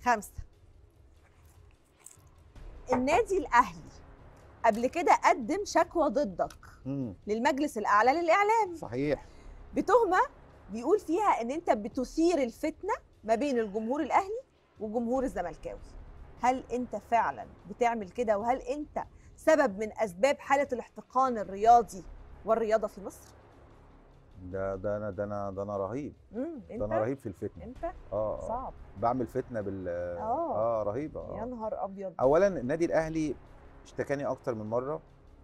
خمسة النادي الأهلي قبل كده قدم شكوى ضدك مم. للمجلس الأعلى للإعلام صحيح بتهمة بيقول فيها إن أنت بتثير الفتنة ما بين الجمهور الأهلي وجمهور الزملكاوي هل أنت فعلا بتعمل كده وهل أنت سبب من أسباب حالة الاحتقان الرياضي والرياضة في مصر؟ ده ده انا ده انا ده انا رهيب امم ده أنت انا رهيب في الفتنه أنت اه آه. صعب بعمل فتنه بال آه. اه رهيبه يا اه نهار أبيض اولا النادي الاهلي اشتكاني اكتر من مره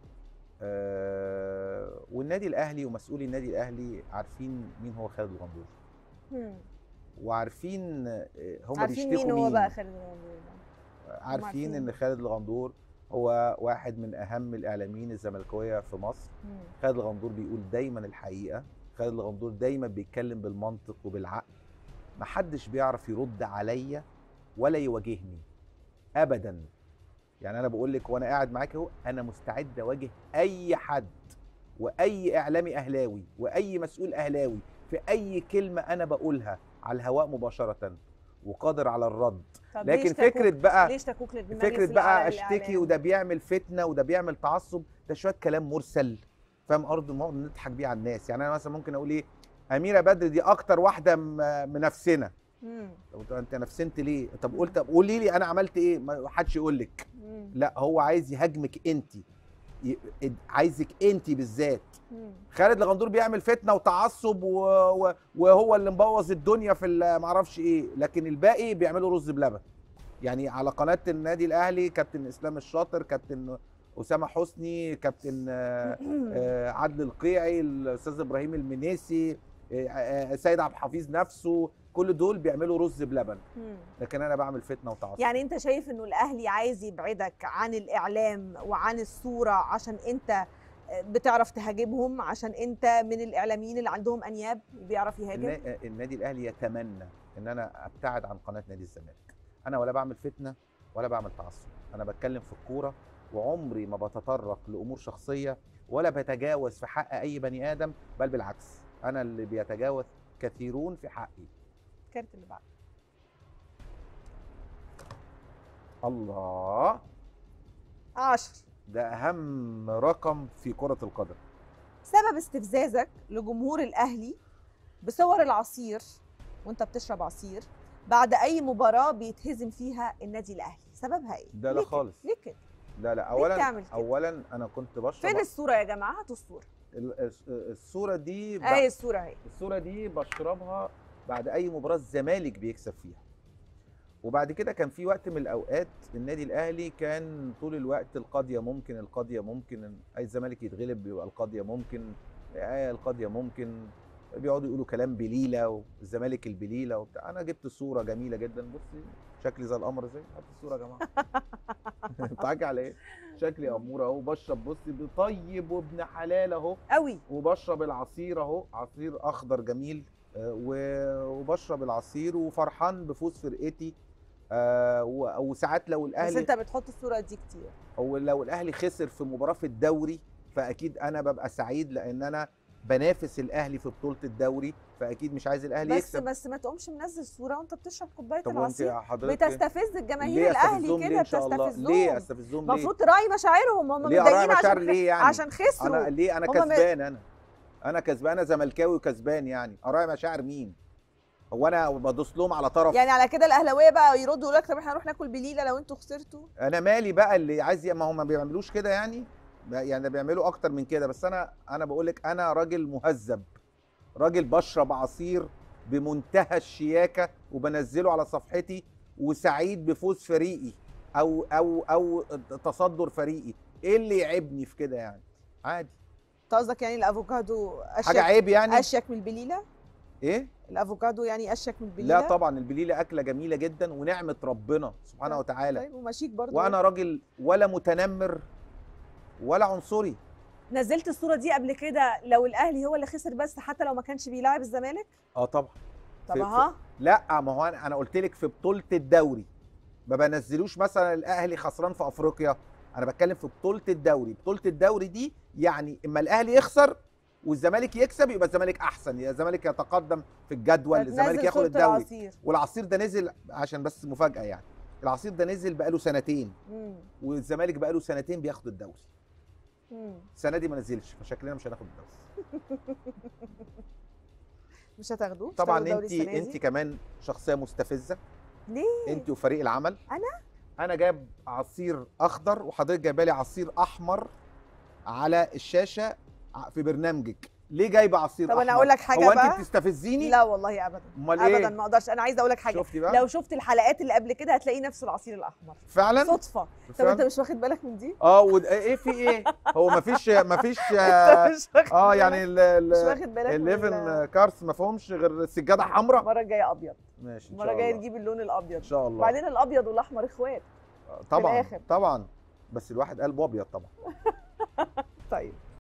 آه والنادي الاهلي ومسؤولي النادي الاهلي عارفين مين هو خالد الغندور مم. وعارفين آه، هم عارفين بيشتكوا مين هو بقى خالد الغندور ده؟ عارفين عارفين. ان خالد الغندور هو واحد من اهم الاعلاميين الزملكاويه في مصر مم. خالد الغندور بيقول دايما الحقيقه خالد الغندور دايما بيتكلم بالمنطق وبالعقل محدش بيعرف يرد عليا ولا يواجهني ابدا يعني انا بقول لك وانا قاعد معاك اهو انا مستعد اواجه اي حد واي اعلامي اهلاوي واي مسؤول اهلاوي في اي كلمه انا بقولها على الهواء مباشره وقادر على الرد طب ليه لكن اشتكوك- فكره بقى ليه اشتكوك للمجلس فكره الأعلى بقى اشتكي للإعلام؟ وده بيعمل فتنه وده بيعمل تعصب ده شويه كلام مرسل فاهم ارض نقعد نضحك بيه على الناس يعني انا مثلا ممكن اقول ايه اميره بدر دي اكتر واحده م- منافسنا مم. طب انت نفسنت ليه طب قلت طب قولي لي انا عملت ايه ما حدش يقول لك مم. لا هو عايز يهاجمك انت ي- عايزك انت بالذات مم. خالد الغندور بيعمل فتنه وتعصب و... و... وهو اللي مبوظ الدنيا في ال- معرفش ايه لكن الباقي بيعملوا رز بلبن يعني على قناه النادي الاهلي كابتن اسلام الشاطر كابتن اسامه حسني كابتن آه، آه، عدل القيعي الاستاذ ابراهيم المنيسي آه، آه، سيد عبد الحفيظ نفسه كل دول بيعملوا رز بلبن مم. لكن انا بعمل فتنه وتعصب يعني انت شايف انه الاهلي عايز يبعدك عن الاعلام وعن الصوره عشان انت بتعرف تهاجمهم عشان انت من الاعلاميين اللي عندهم انياب وبيعرف يهاجم النا- النادي الاهلي يتمنى ان انا ابتعد عن قناه نادي الزمالك انا ولا بعمل فتنه ولا بعمل تعصب انا بتكلم في الكوره وعمري ما بتطرق لامور شخصيه ولا بتجاوز في حق اي بني ادم بل بالعكس انا اللي بيتجاوز كثيرون في حقي الكارت اللي بعده الله 10 ده اهم رقم في كره القدم سبب استفزازك لجمهور الاهلي بصور العصير وانت بتشرب عصير بعد اي مباراه بيتهزم فيها النادي الاهلي سببها ايه ده لا ليه كده؟ خالص. ليه كده لا لا اولا بتعمل كده؟ اولا انا كنت بشرب فين الصوره يا جماعه هاتوا الصوره ال- الس- الصوره دي اهي الصوره اهي الصوره دي بشربها بعد اي مباراه الزمالك بيكسب فيها وبعد كده كان في وقت من الاوقات النادي الاهلي كان طول الوقت القضيه ممكن القضيه ممكن اي الزمالك يتغلب بيبقى القضيه ممكن آه القضيه ممكن بيقعدوا يقولوا كلام بليله والزمالك البليله وبتاع انا جبت صوره جميله جدا بصي شكلي زي القمر ازاي هات الصوره يا جماعه بتضحكي على ايه شكلي اموره اهو بشرب بصي طيب وابن حلال اهو قوي وبشرب العصير اهو عصير اخضر جميل آه، و- وبشرب العصير وفرحان بفوز فرقتي آه، و- وساعات لو بس الاهلي انت بتحط الصوره دي كتير او لو الاهلي خسر في مباراه في الدوري فاكيد انا ببقى سعيد لان انا بنافس الاهلي في بطوله الدوري فاكيد مش عايز الاهلي بس يكسب بس ما تقومش منزل صوره وانت بتشرب كوبايه طب وانت العصير حضرتك بتستفز الجماهير ليه الاهلي استفزهم ليه كده ان شاء الله بتستفزهم ليه استفزهم ليه المفروض تراعي مشاعرهم هم ليه اراعي متضايقين مشاعر عشان ليه يعني عشان خسروا انا ليه انا هما م- كسبان انا انا كسبان انا زملكاوي وكسبان يعني اراعي مشاعر مين هو انا بدوس لهم على طرف يعني على كده الاهلاويه بقى يردوا يقول لك طب احنا نروح ناكل بليله لو انتوا خسرتوا انا مالي بقى اللي عايز ي- ما هم ما بيعملوش كده يعني يعني ده بيعملوا اكتر من كده بس انا انا بقول لك انا راجل مهذب راجل بشرب عصير بمنتهى الشياكه وبنزله على صفحتي وسعيد بفوز فريقي او او او تصدر فريقي ايه اللي يعيبني في كده يعني عادي انت قصدك يعني الافوكادو اشيك حاجه عيب يعني اشيك من البليله ايه الافوكادو يعني اشيك من البليله لا طبعا البليله اكله جميله جدا ونعمه ربنا سبحانه طيب. وتعالى طيب وماشيك برضه وانا راجل ولا متنمر ولا عنصري نزلت الصوره دي قبل كده لو الاهلي هو اللي خسر بس حتى لو ما كانش بيلاعب الزمالك اه طبعا طب في- اها لا ما هو انا انا قلت لك في بطوله الدوري ما بنزلوش مثلا الاهلي خسران في افريقيا انا بتكلم في بطوله الدوري بطوله الدوري دي يعني اما الاهلي يخسر والزمالك يكسب يبقى الزمالك احسن يا الزمالك يتقدم في الجدول فتنزل الزمالك ياخد صورة الدوري العصير والعصير ده نزل عشان بس مفاجاه يعني العصير ده نزل بقاله سنتين مم. والزمالك بقاله سنتين بياخد الدوري مم. السنه دي ما نزلش فشكلنا مش هناخد الدوري مش هتاخدوه مش طبعا هتاخدوا انت الدوري السنة انت دي؟ كمان شخصيه مستفزه ليه انت وفريق العمل أنا؟ انا جايب عصير اخضر وحضرتك جايبه لي عصير احمر على الشاشه ع- في برنامجك ليه جايبه عصير طب احمر انا اقول لك حاجه هو انت بقى بتستفزيني لا والله ابدا امال ابدا ايه ما اقدرش انا عايزه اقول لك حاجه شفتي بقى لو شفت الحلقات اللي قبل كده هتلاقي نفس العصير الاحمر فعلا صدفه طب فعلاً؟ انت مش واخد بالك من دي اه ود... ايه في ايه هو مفيش مفيش انت اه مش واخد آه، بالك. يعني ال مش ال واخد بالك من ال- 11 كارس ما فيهمش غير السجاده حمراء المره الجايه ابيض ماشي ان المره شاء الجايه الله نجيب اللون الابيض ان شاء الله وبعدين الابيض والاحمر اخوات طبعا الآخر. طبعا بس الواحد قلبه ابيض طبعا طيب